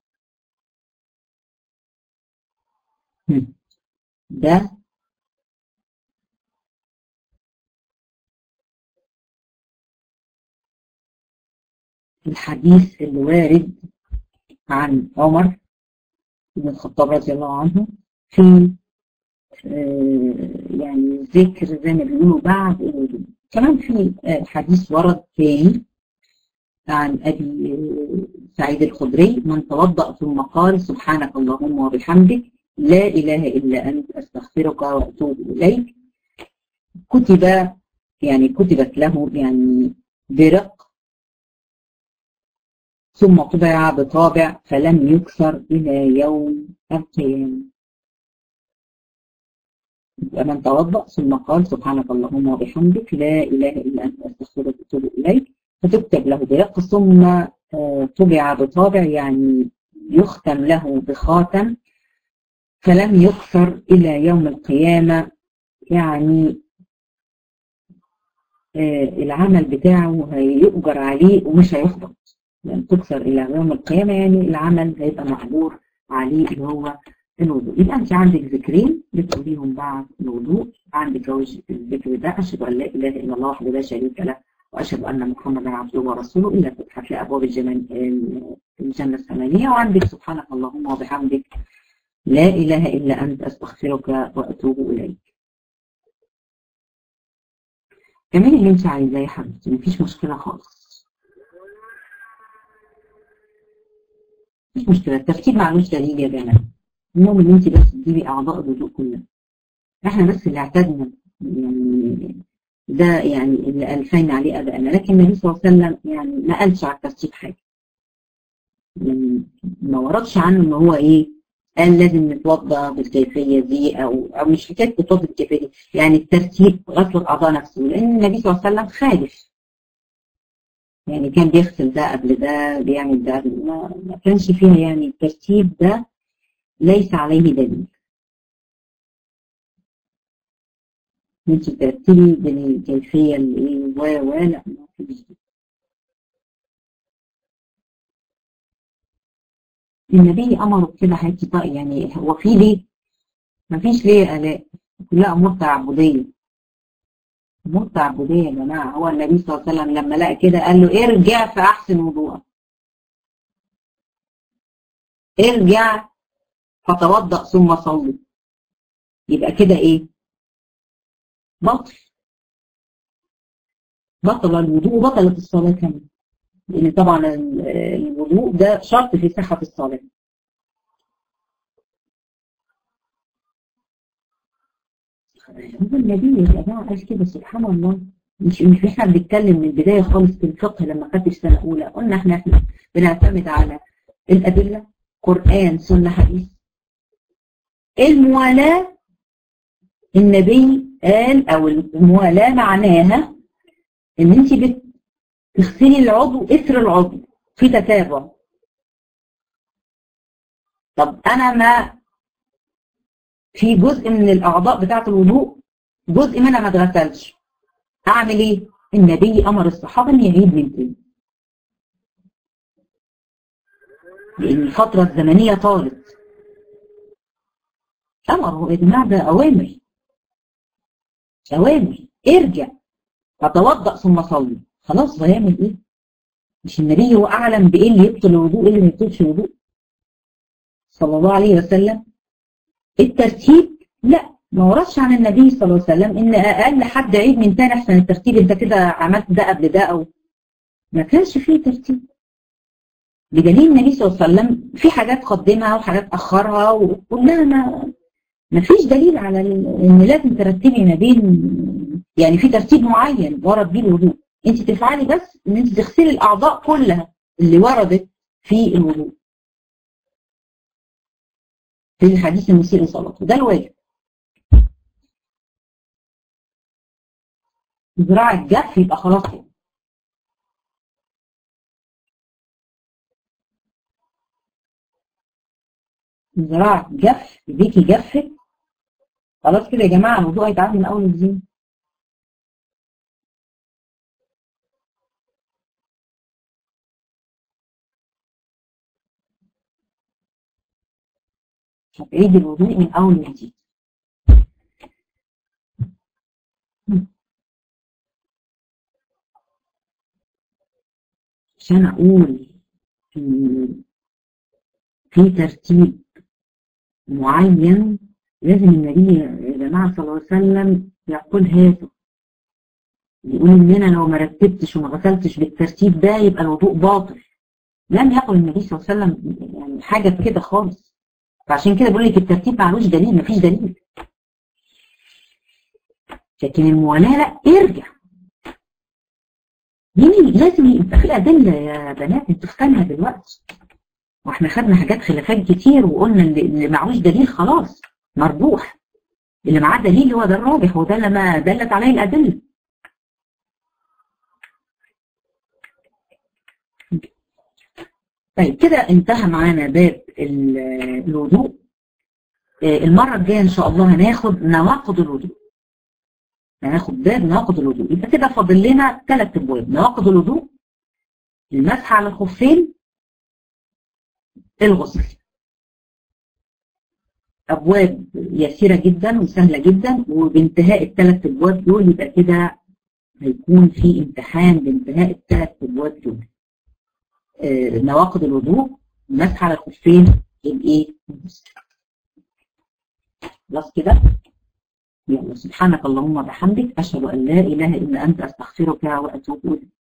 ده الحديث اللي وارد عن عمر بن الخطاب رضي الله عنه في يعني ذكر زي ما بيقولوا بعد الوضوء كمان في حديث ورد تاني عن ابي سعيد الخدري من توضا ثم قال سبحانك اللهم وبحمدك لا اله الا انت استغفرك واتوب اليك كتب يعني كتبت له يعني برق ثم طبع بطابع فلم يكسر الى يوم القيامه من توضأ ثم قال سبحانك اللهم وبحمدك لا إله إلا أنت أستغفرك وأتوب إليك فتكتب له برق ثم طبع بطابع يعني يختم له بخاتم فلم يكسر إلى يوم القيامة يعني العمل بتاعه هيؤجر عليه ومش هيحبط لأن تكسر إلى يوم القيامة يعني العمل هيبقى مأجور عليه اللي هو الوضوء يبقى أنت عندك ذكرين بتقوليهم بعد الوضوء عندك الذكر ده أشهد أن لا إله إلا الله وحده لا شريك له وأشهد أن محمدا عبده ورسوله إلا فتحت لي أبواب الجنة الجنة الثمانية وعندك سبحانك اللهم وبحمدك لا إله إلا أنت أستغفرك وأتوب إليك اعملي اللي انت عايزاه يا حبيبتي مفيش مشكلة خالص مفيش مشكلة الترتيب معلوش دليل يا جماعة المهم ان انت بس تجيبي اعضاء الوضوء كلها احنا بس اللي اعتدنا يعني ده يعني اللي الفينا عليه ابائنا لكن النبي صلى الله عليه وسلم يعني ما قالش على الترتيب حاجه يعني ما وردش عنه ان هو ايه قال لازم نتوضا بالكيفيه دي او او مش حكايه نتوضا بالكيفيه دي يعني الترتيب غسل الاعضاء نفسه لان النبي صلى الله عليه وسلم خالف يعني كان بيغسل ده قبل ده بيعمل ده قبل ما, ما كانش فيها يعني الترتيب ده ليس عليه دليل انت ترتبي بالكيفيه اللي و و لا ما فيش النبي امره بكده حياتي يعني هو في ليه؟ ما فيش ليه الاء كلها امور تعبديه امور تعبديه يا جماعه هو النبي صلى الله عليه وسلم لما لقى كده قال له ارجع فاحسن وضوءك ارجع فتوضأ ثم صلي يبقى كده ايه بطل بطل الوضوء وبطلت الصلاة كمان لأن طبعا الوضوء ده شرط في صحة الصلاة هو النبي يا جماعة قال كده سبحان الله مش مش احنا بنتكلم من البداية خالص في الفقه لما خدت سنة أولى قلنا احنا احنا بنعتمد على الأدلة قرآن سنة حديث الموالاة النبي قال او الموالاة معناها ان انت بتغسلي العضو اثر العضو في تتابع طب انا ما في جزء من الاعضاء بتاعه الوضوء جزء منها ما اتغسلش اعمل ايه النبي امر الصحابه ان يعيد من تاني لان الفتره الزمنيه طالت امر يا جماعه ده اوامر اوامر ارجع فتوضا ثم صلي خلاص هيعمل ايه مش النبي هو اعلم بايه اللي يبطل الوضوء ايه اللي ما يبطلش الوضوء صلى الله عليه وسلم الترتيب لا ما وردش عن النبي صلى الله عليه وسلم ان اقل حد عيد من تاني احسن الترتيب انت كده عملت ده قبل ده او ما كانش فيه ترتيب بدليل النبي صلى الله عليه وسلم في حاجات قدمها وحاجات اخرها وكلها ما ما فيش دليل على ان لازم ترتبي ما بين يعني في ترتيب معين ورد بيه الوضوء انت تفعلي بس ان انت تغسلي الاعضاء كلها اللي وردت في الوضوء في الحديث المسيء لصلاته ده الواجب ذراع الجف يبقى خلاص كده ذراع جف ايديكي جفت خلاص كده يا جماعه الوضوء هيتعاد من اول وجديد هتعيد الوضوء من اول وجديد عشان اقول في ترتيب معين لازم النبي يا جماعه صلى الله عليه وسلم يقول هذا يقول ان انا لو ما رتبتش وما غسلتش بالترتيب ده يبقى الوضوء باطل لم يقل النبي صلى الله عليه وسلم يعني حاجه كده خالص فعشان كده بقول لك الترتيب معلوش دليل مفيش دليل لكن الموالاه لا ارجع مين لازم يبقى في ادله يا بنات انتوا فاهمها دلوقتي واحنا خدنا حاجات خلافات كتير وقلنا اللي, اللي معهوش دليل خلاص مربوح اللي معاه دليل هو ده الراجح وده اللي ما دلت عليه الادله طيب كده انتهى معانا باب الوضوء المرة الجاية إن شاء الله هناخد نواقض الوضوء هناخد باب نواقض الوضوء يبقى كده فاضل لنا ثلاث ابواب نواقض الوضوء المسح على الخفين الغسل ابواب يسيره جدا وسهله جدا وبانتهاء الثلاث ابواب دول يبقى كده هيكون في امتحان بانتهاء الثلاث ابواب دول آه نواقض الوضوء المسح على الخفين الايه خلاص كده يلا سبحانك اللهم وبحمدك اشهد ان لا اله الا انت استغفرك واتوب اليك